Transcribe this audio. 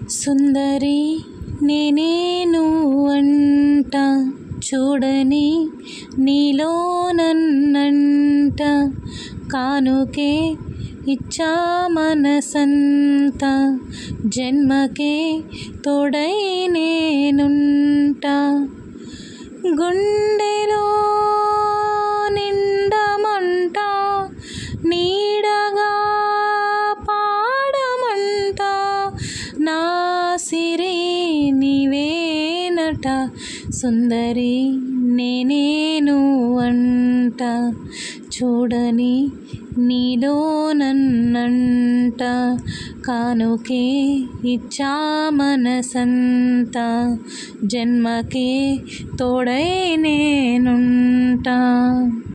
సుందరి నేనేను అంట చూడని నీలో నన్నంట కానుకే ఇచ్చా మనసంత జన్మకే తోడై నేనుంటా గుండెలో నిండమంట నీడగా పాడమంట నా సిరి నీవేనట సుందరి నేనేను అంట చూడని నీలో నన్నంట కానుకే ఇచ్చా మనసంత జన్మకే తోడై నేనుంటా